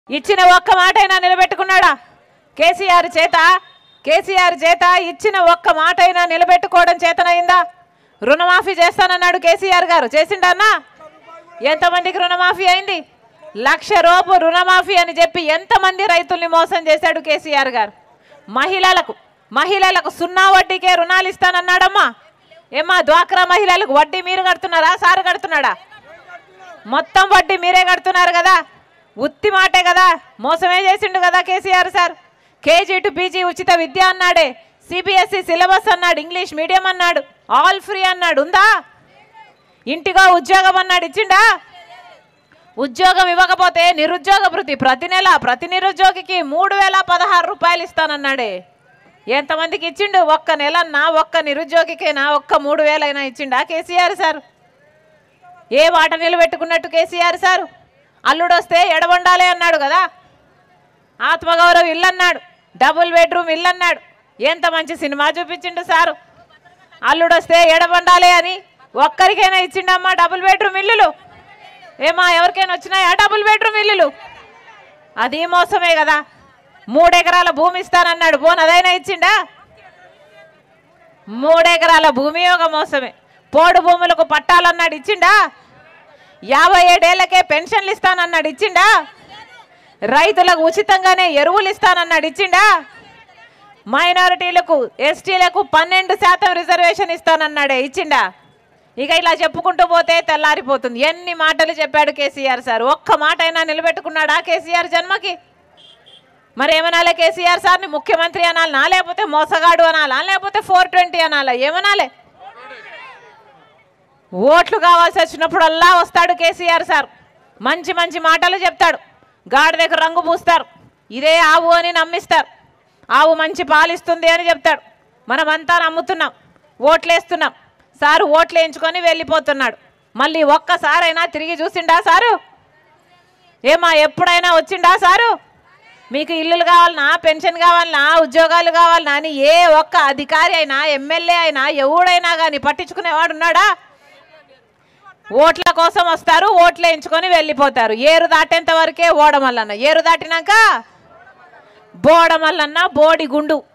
ఇచ్చిన ఒక్క మాటైనా నిలబెట్టుకున్నాడా కేసీఆర్ చేత కేసీఆర్ చేత ఇచ్చిన ఒక్క మాటైనా నిలబెట్టుకోవడం చేతనైందా రుణమాఫీ చేస్తానన్నాడు కేసీఆర్ గారు చేసిండన్నా ఎంతమందికి రుణమాఫీ అయింది లక్ష రూపు రుణమాఫీ అని చెప్పి ఎంతమంది రైతుల్ని మోసం చేశాడు కేసీఆర్ గారు మహిళలకు మహిళలకు సున్నా వడ్డీకే రుణాలు ఇస్తానన్నాడమ్మా ఏమ్మా డ్వాక్రా మహిళలకు వడ్డీ మీరు కడుతున్నారా సారు కడుతున్నాడా మొత్తం వడ్డీ మీరే కడుతున్నారు కదా ఉత్తి మాటే కదా మోసమే చేసిండు కదా KCR sir KG to PG ఉచిత విద్య అన్నాడే సిబిఎస్ఈ సిలబస్ అన్నాడు ఇంగ్లీష్ మీడియం అన్నాడు ఆల్ ఫ్రీ అన్నాడు ఉందా ఇంటిగా ఉద్యోగం అన్నాడు ఇచ్చిండా ఉద్యోగం ఇవ్వకపోతే నిరుద్యోగ భృతి ప్రతి నెల ప్రతి నిరుద్యోగికి మూడు వేల పదహారు రూపాయలు ఇస్తానన్నాడే ఎంతమందికి ఇచ్చిండు ఒక్క నెలన్నా ఒక్క నిరుద్యోగికేనా ఒక్క మూడు వేలైనా ఇచ్చిండా కేసీఆర్ సార్ ఏ మాట నిలబెట్టుకున్నట్టు కేసీఆర్ సారు అల్లుడు వస్తే ఎడబండాలి అన్నాడు కదా ఆత్మగౌరవం ఇల్లు అన్నాడు డబుల్ బెడ్రూమ్ ఇల్లు అన్నాడు ఎంత మంచి సినిమా చూపించిండు సారు అల్లుడు వస్తే ఎడబండాలి అని ఒక్కరికైనా ఇచ్చిండమ్మా డబుల్ బెడ్రూమ్ ఇల్లులు ఏమా ఎవరికైనా వచ్చినాయా డబుల్ బెడ్రూమ్ ఇల్లులు అది మోసమే కదా మూడెకరాల భూమి ఇస్తానన్నాడు పోను అదైనా ఇచ్చిండా మూడెకరాల భూమి ఒక మోసమే పోడు భూములకు పట్టాలన్నాడు ఇచ్చిండా యాభై ఏడేళ్లకే పెన్షన్లు ఇస్తానన్నాడు ఇచ్చిండా రైతులకు ఉచితంగానే ఎరువులు ఇస్తానన్నాడు ఇచ్చిండా మైనారిటీలకు ఎస్టీలకు పన్నెండు శాతం రిజర్వేషన్ ఇస్తానన్నాడే ఇచ్చిండా ఇక ఇలా చెప్పుకుంటూ పోతే తెల్లారిపోతుంది ఎన్ని మాటలు చెప్పాడు కేసీఆర్ సార్ ఒక్క మాట అయినా నిలబెట్టుకున్నాడా కేసీఆర్ జన్మకి మరి ఏమనాలే కేసీఆర్ సార్ని ముఖ్యమంత్రి అనాలనా లేకపోతే మోసగాడు అనాలా లేకపోతే ఫోర్ ట్వంటీ అనాలా ఏమనాలే ఓట్లు కావాల్సి వచ్చినప్పుడల్లా వస్తాడు కేసీఆర్ సార్ మంచి మంచి మాటలు చెప్తాడు గాడిదకు రంగు పూస్తారు ఇదే ఆవు అని నమ్మిస్తారు ఆవు మంచి పాలిస్తుంది అని చెప్తాడు మనమంతా నమ్ముతున్నాం ఓట్లేస్తున్నాం సారు ఓట్లు వేయించుకొని వెళ్ళిపోతున్నాడు మళ్ళీ ఒక్కసారైనా తిరిగి చూసిండా సారు ఏమా ఎప్పుడైనా వచ్చిండా సారు మీకు ఇల్లులు కావాలనా పెన్షన్ కావాలనా ఉద్యోగాలు కావాలనా అని ఏ ఒక్క అధికారి అయినా ఎమ్మెల్యే అయినా ఎవడైనా కానీ పట్టించుకునేవాడు ఉన్నాడా ఓట్ల కోసం వస్తారు ఓట్లు వేయించుకొని వెళ్ళిపోతారు ఏరు దాటేంత వరకే ఓడమల్లన్న ఏరు దాటినాక బోడమల్లన్న బోడి గుండు